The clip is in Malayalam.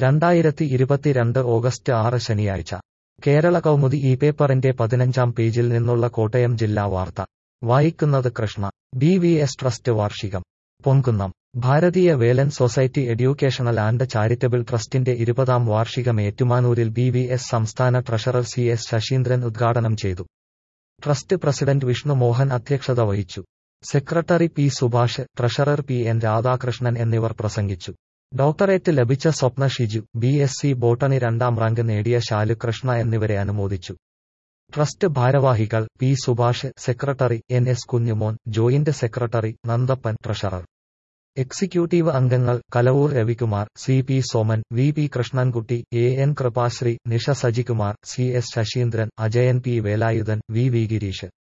രണ്ടായിരത്തി ഇരുപത്തിരണ്ട് ഓഗസ്റ്റ് ആറ് ശനിയാഴ്ച കേരള കൗമുദി ഈ പേപ്പറിന്റെ പതിനഞ്ചാം പേജിൽ നിന്നുള്ള കോട്ടയം ജില്ലാ വാർത്ത വായിക്കുന്നത് Krishna B V S trust വാർഷികം Ponkunnam Bharatiya Velan society educational and charitable ട്രസ്റ്റിന്റെ ഇരുപതാം വാർഷികം ഏറ്റുമാനൂരിൽ ബി വി എസ് സംസ്ഥാന ട്രഷറർ സി എസ് ശശീന്ദ്രൻ ഉദ്ഘാടനം ചെയ്തു ട്രസ്റ്റ് പ്രസിഡന്റ് വിഷ്ണു മോഹൻ അധ്യക്ഷത വഹിച്ചു secretary P Subhash treasurer P N Radhakrishnan എന്നിവർ പ്രസംഗിച്ചു ഡോക്ടറേറ്റ് ലഭിച്ച Swapna Shiju B S C botany രണ്ടാം റാങ്ക് നേടിയ ശാലുകൃഷ്ണ എന്നിവരെ അനുമോദിച്ചു ട്രസ്റ്റ് ഭാരവാഹികൾ P Subhash secretary N S Kunjumon joint secretary നന്ദപ്പൻ treasurer executive അംഗങ്ങൾ Kalavoor Ravikumar C P Soman V P Krishnankutty A N Kripasree Nisha Sajikumar C S Sasheendran Ajayan P Velayudhan V V Girish